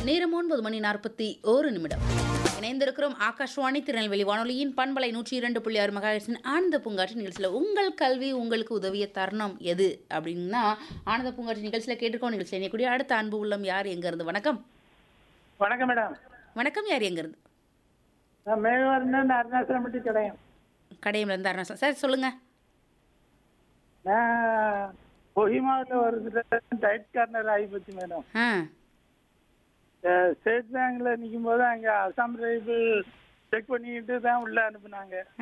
நேரம் ஒன்பது மணி நாற்பத்தி ஒரு நிமிடம் இணைந்திருக்கிறோம் ஆகாஷ்வாணி திருநெல்வேலி வானொலியின் பண்பலை நூற்றி இரண்டு புள்ளி ஆறு மகாயிரத்தின் ஆனந்த பூங்காற்று நிகழ்ச்சியில் உங்கள் கல்வி உங்களுக்கு உதவிய தருணம் எது அப்படின்னா ஆனந்த பூங்காற்று நிகழ்ச்சியில் கேட்டுக்கோ நிகழ்ச்சியில் இணையக்கூடிய அடுத்த அன்பு உள்ளம் யார் எங்கேருந்து வணக்கம் வணக்கம் மேடம் வணக்கம் யார் எங்கேருந்து நான் மேகவர்ணன் அருணாச்சலம்பட்டி கடையம் கடையம்ல இருந்து அருணாசலம் சார் சொல்லுங்கள் நான் கொஹிமாவில் ஒரு டைட் கார்னர் ஆகி போச்சு மேடம் ஆ அஹ் ஸ்டேட் பேங்க்ல நிற்கும் போது அங்கே அசாம் ரைபிள் செக் பண்ணிக்கிட்டு தான் உள்ள அனுப்புனாங்க